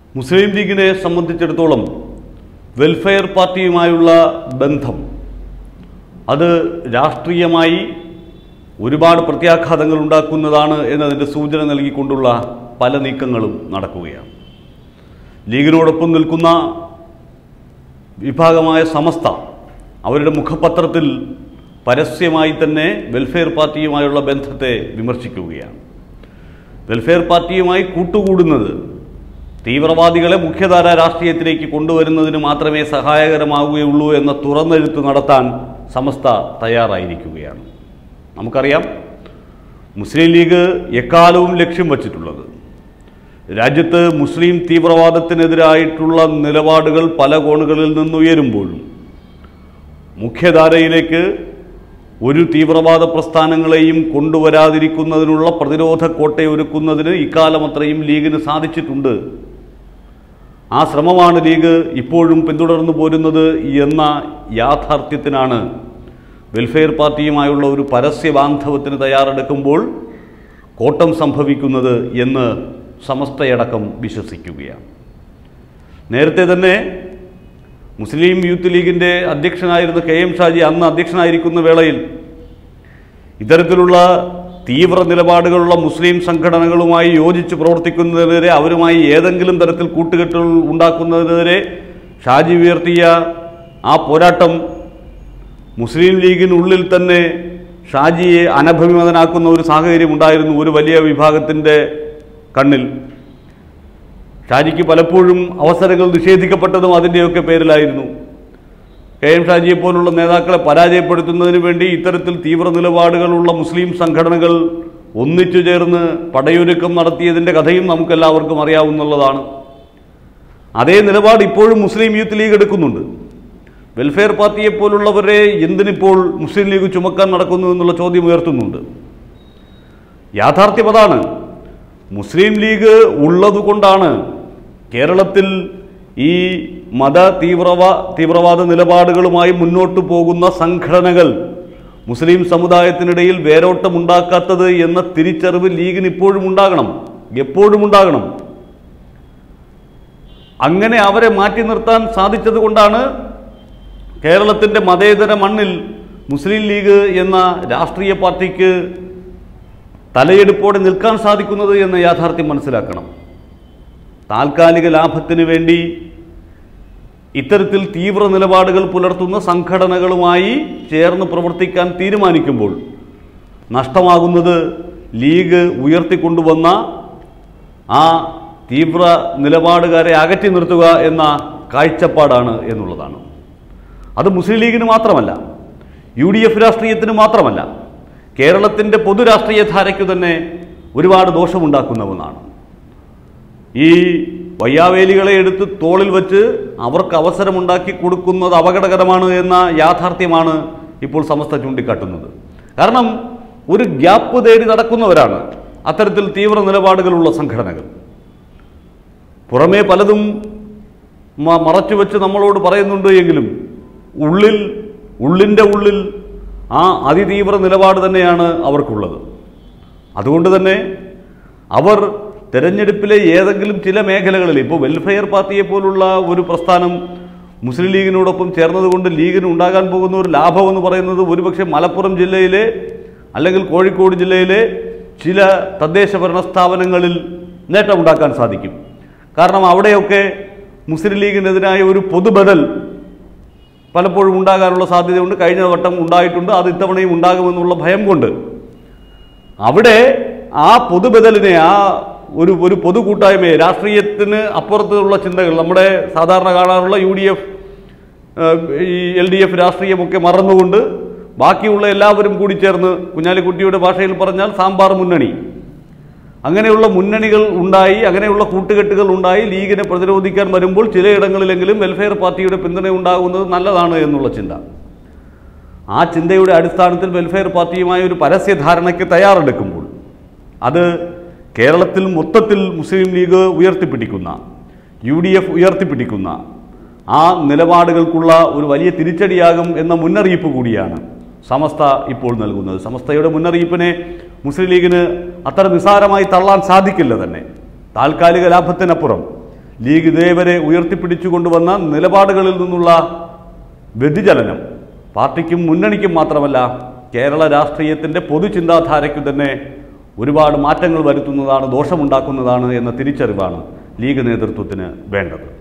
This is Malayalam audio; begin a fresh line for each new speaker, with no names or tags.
മുസ്ലിം ലീഗിനെ സംബന്ധിച്ചിടത്തോളം വെൽഫെയർ പാർട്ടിയുമായുള്ള ബന്ധം അത് രാഷ്ട്രീയമായി ഒരുപാട് പ്രത്യാഘാതങ്ങൾ ഉണ്ടാക്കുന്നതാണ് എന്നതിൻ്റെ സൂചന നൽകിക്കൊണ്ടുള്ള പല നീക്കങ്ങളും നടക്കുകയാണ് ലീഗിനോടൊപ്പം നിൽക്കുന്ന വിഭാഗമായ സമസ്ത അവരുടെ മുഖപത്രത്തിൽ പരസ്യമായി തന്നെ വെൽഫെയർ പാർട്ടിയുമായുള്ള ബന്ധത്തെ വിമർശിക്കുകയാണ് വെൽഫെയർ പാർട്ടിയുമായി കൂട്ടുകൂടുന്നത് തീവ്രവാദികളെ മുഖ്യധാര രാഷ്ട്രീയത്തിലേക്ക് കൊണ്ടുവരുന്നതിന് മാത്രമേ സഹായകരമാവുകയുള്ളൂ എന്ന തുറന്നെഴുത്ത് നടത്താൻ സമസ്ത തയ്യാറായിരിക്കുകയാണ് നമുക്കറിയാം മുസ്ലിം ലീഗ് എക്കാലവും ലക്ഷ്യം വച്ചിട്ടുള്ളത് രാജ്യത്ത് മുസ്ലിം തീവ്രവാദത്തിനെതിരായിട്ടുള്ള നിലപാടുകൾ പല കോണുകളിൽ നിന്നുയരുമ്പോഴും മുഖ്യധാരയിലേക്ക് ഒരു തീവ്രവാദ പ്രസ്ഥാനങ്ങളെയും കൊണ്ടുവരാതിരിക്കുന്നതിനുള്ള പ്രതിരോധ കോട്ടയൊരുക്കുന്നതിന് ഇക്കാലം അത്രയും ലീഗിന് സാധിച്ചിട്ടുണ്ട് ആ ശ്രമമാണ് ലീഗ് ഇപ്പോഴും പിന്തുടർന്നു പോരുന്നത് എന്ന യാഥാർത്ഥ്യത്തിനാണ് വെൽഫെയർ പാർട്ടിയുമായുള്ള ഒരു പരസ്യ ബാന്ധവത്തിന് തയ്യാറെടുക്കുമ്പോൾ കോട്ടം സംഭവിക്കുന്നത് എന്ന് സമസ്തയടക്കം വിശ്വസിക്കുകയാണ് നേരത്തെ തന്നെ മുസ്ലിം യൂത്ത് ലീഗിൻ്റെ അധ്യക്ഷനായിരുന്ന കെ എം ഷാജി അന്ന് അധ്യക്ഷനായിരിക്കുന്ന വേളയിൽ ഇത്തരത്തിലുള്ള തീവ്ര നിലപാടുകളുള്ള മുസ്ലിം സംഘടനകളുമായി യോജിച്ച് പ്രവർത്തിക്കുന്നതിനെതിരെ അവരുമായി ഏതെങ്കിലും തരത്തിൽ കൂട്ടുകെട്ടുകൾ ഉണ്ടാക്കുന്നതിനെതിരെ ഷാജി ഉയർത്തിയ ആ പോരാട്ടം മുസ്ലിം ലീഗിനുള്ളിൽ തന്നെ ഷാജിയെ അനഭിമതനാക്കുന്ന ഒരു സാഹചര്യം ഉണ്ടായിരുന്നു ഒരു വലിയ വിഭാഗത്തിൻ്റെ കണ്ണിൽ ഷാജിക്ക് പലപ്പോഴും അവസരങ്ങൾ നിഷേധിക്കപ്പെട്ടതും അതിൻ്റെയൊക്കെ പേരിലായിരുന്നു കെ എം ഷാജിയെ പോലുള്ള നേതാക്കളെ പരാജയപ്പെടുത്തുന്നതിന് വേണ്ടി ഇത്തരത്തിൽ തീവ്ര നിലപാടുകളുള്ള മുസ്ലിം സംഘടനകൾ ഒന്നിച്ചു ചേർന്ന് പടയൊരുക്കം നടത്തിയതിൻ്റെ കഥയും നമുക്കെല്ലാവർക്കും അറിയാവുന്നതാണ് അതേ നിലപാട് ഇപ്പോഴും മുസ്ലിം യൂത്ത് ലീഗ് എടുക്കുന്നുണ്ട് വെൽഫെയർ പാർട്ടിയെ പോലുള്ളവരെ എന്തിനിപ്പോൾ മുസ്ലിം ലീഗ് ചുമക്കാൻ നടക്കുന്നു എന്നുള്ള ചോദ്യം ഉയർത്തുന്നുണ്ട് യാഥാർത്ഥ്യം അതാണ് മുസ്ലിം ലീഗ് ഉള്ളതുകൊണ്ടാണ് കേരളത്തിൽ ഈ മത തീവ്രവാ തീവ്രവാദ നിലപാടുകളുമായി മുന്നോട്ട് പോകുന്ന സംഘടനകൾ മുസ്ലിം സമുദായത്തിനിടയിൽ വേരോട്ടമുണ്ടാക്കാത്തത് എന്ന തിരിച്ചറിവ് ലീഗിന് ഇപ്പോഴും ഉണ്ടാകണം എപ്പോഴും ഉണ്ടാകണം അങ്ങനെ അവരെ മാറ്റി നിർത്താൻ സാധിച്ചത് കൊണ്ടാണ് കേരളത്തിൻ്റെ മതേതര മണ്ണിൽ മുസ്ലിം ലീഗ് എന്ന രാഷ്ട്രീയ പാർട്ടിക്ക് തലയെടുപ്പോടെ നിൽക്കാൻ സാധിക്കുന്നത് എന്ന യാഥാർത്ഥ്യം മനസ്സിലാക്കണം താൽക്കാലിക ലാഭത്തിന് വേണ്ടി ഇത്തരത്തിൽ തീവ്ര നിലപാടുകൾ പുലർത്തുന്ന സംഘടനകളുമായി ചേർന്ന് പ്രവർത്തിക്കാൻ തീരുമാനിക്കുമ്പോൾ നഷ്ടമാകുന്നത് ലീഗ് ഉയർത്തിക്കൊണ്ടുവന്ന ആ തീവ്ര നിലപാടുകാരെ അകറ്റി നിർത്തുക എന്ന കാഴ്ചപ്പാടാണ് എന്നുള്ളതാണ് അത് മുസ്ലിം ലീഗിന് മാത്രമല്ല യു ഡി എഫ് രാഷ്ട്രീയത്തിന് മാത്രമല്ല കേരളത്തിൻ്റെ പൊതുരാഷ്ട്രീയ ധാരയ്ക്കു തന്നെ ഒരുപാട് ദോഷമുണ്ടാക്കുന്ന ഒന്നാണ് ഈ വയ്യാവേലികളെ എടുത്ത് തോളിൽ വെച്ച് അവർക്ക് അവസരമുണ്ടാക്കി കൊടുക്കുന്നത് അപകടകരമാണ് എന്ന യാഥാർത്ഥ്യമാണ് ഇപ്പോൾ സമസ്ത ചൂണ്ടിക്കാട്ടുന്നത് കാരണം ഒരു ഗ്യാപ്പ് തേടി നടക്കുന്നവരാണ് അത്തരത്തിൽ തീവ്ര നിലപാടുകളുള്ള സംഘടനകൾ പുറമേ പലതും മ- മറച്ചുവെച്ച് നമ്മളോട് പറയുന്നുണ്ട് എങ്കിലും ഉള്ളിൽ ഉള്ളിൻ്റെ ഉള്ളിൽ ആ അതിതീവ്ര നിലപാട് തന്നെയാണ് അവർക്കുള്ളത് അതുകൊണ്ട് തന്നെ അവർ തെരഞ്ഞെടുപ്പിലെ ഏതെങ്കിലും ചില മേഖലകളിൽ ഇപ്പോൾ വെൽഫെയർ പാർട്ടിയെ പോലുള്ള ഒരു പ്രസ്ഥാനം മുസ്ലിം ലീഗിനോടൊപ്പം ചേർന്നതുകൊണ്ട് ലീഗിന് ഉണ്ടാകാൻ പോകുന്ന ഒരു ലാഭം എന്ന് പറയുന്നത് ഒരുപക്ഷെ മലപ്പുറം ജില്ലയിലെ അല്ലെങ്കിൽ കോഴിക്കോട് ജില്ലയിലെ ചില തദ്ദേശ ഭരണ സ്ഥാപനങ്ങളിൽ നേട്ടമുണ്ടാക്കാൻ സാധിക്കും കാരണം അവിടെയൊക്കെ മുസ്ലിം ലീഗിനെതിരായ ഒരു പൊതുബദൽ പലപ്പോഴും ഉണ്ടാകാനുള്ള സാധ്യതയുണ്ട് കഴിഞ്ഞ വട്ടം ഉണ്ടായിട്ടുണ്ട് അത് ഇത്തവണയും ഉണ്ടാകുമെന്നുള്ള ഭയം കൊണ്ട് അവിടെ ആ പൊതുബദലിനെ ആ ഒരു ഒരു പൊതു കൂട്ടായ്മയെ രാഷ്ട്രീയത്തിന് അപ്പുറത്തുള്ള ചിന്തകൾ നമ്മുടെ സാധാരണ കാണാറുള്ള യു ഡി എഫ് ഈ എൽ ഡി എഫ് രാഷ്ട്രീയമൊക്കെ മറന്നുകൊണ്ട് ബാക്കിയുള്ള എല്ലാവരും കൂടി ചേർന്ന് കുഞ്ഞാലിക്കുട്ടിയുടെ ഭാഷയിൽ പറഞ്ഞാൽ സാമ്പാർ മുന്നണി അങ്ങനെയുള്ള മുന്നണികൾ ഉണ്ടായി അങ്ങനെയുള്ള കൂട്ടുകെട്ടുകൾ ഉണ്ടായി ലീഗിനെ പ്രതിരോധിക്കാൻ വരുമ്പോൾ ചിലയിടങ്ങളിലെങ്കിലും വെൽഫെയർ പാർട്ടിയുടെ പിന്തുണ ഉണ്ടാകുന്നത് നല്ലതാണ് എന്നുള്ള ചിന്ത ആ ചിന്തയുടെ അടിസ്ഥാനത്തിൽ വെൽഫെയർ പാർട്ടിയുമായ ഒരു പരസ്യ ധാരണയ്ക്ക് തയ്യാറെടുക്കുമ്പോൾ അത് കേരളത്തിൽ മൊത്തത്തിൽ മുസ്ലിം ലീഗ് ഉയർത്തിപ്പിടിക്കുന്ന യു ഡി എഫ് ഉയർത്തിപ്പിടിക്കുന്ന ആ നിലപാടുകൾക്കുള്ള ഒരു വലിയ തിരിച്ചടിയാകും എന്ന മുന്നറിയിപ്പ് കൂടിയാണ് സമസ്ത ഇപ്പോൾ നൽകുന്നത് സമസ്തയുടെ മുന്നറിയിപ്പിനെ മുസ്ലിം ലീഗിന് അത്ര നിസ്സാരമായി തള്ളാൻ സാധിക്കില്ല തന്നെ താൽക്കാലിക ലാഭത്തിനപ്പുറം ലീഗ് ഇതേവരെ ഉയർത്തിപ്പിടിച്ചുകൊണ്ടുവന്ന നിലപാടുകളിൽ നിന്നുള്ള വ്യതിചലനം പാർട്ടിക്കും മുന്നണിക്കും മാത്രമല്ല കേരള രാഷ്ട്രീയത്തിൻ്റെ പൊതുചിന്താധാരയ്ക്കു തന്നെ ഒരുപാട് മാറ്റങ്ങൾ വരുത്തുന്നതാണ് ദോഷമുണ്ടാക്കുന്നതാണ് എന്ന തിരിച്ചറിവാണ് ലീഗ് നേതൃത്വത്തിന് വേണ്ടത്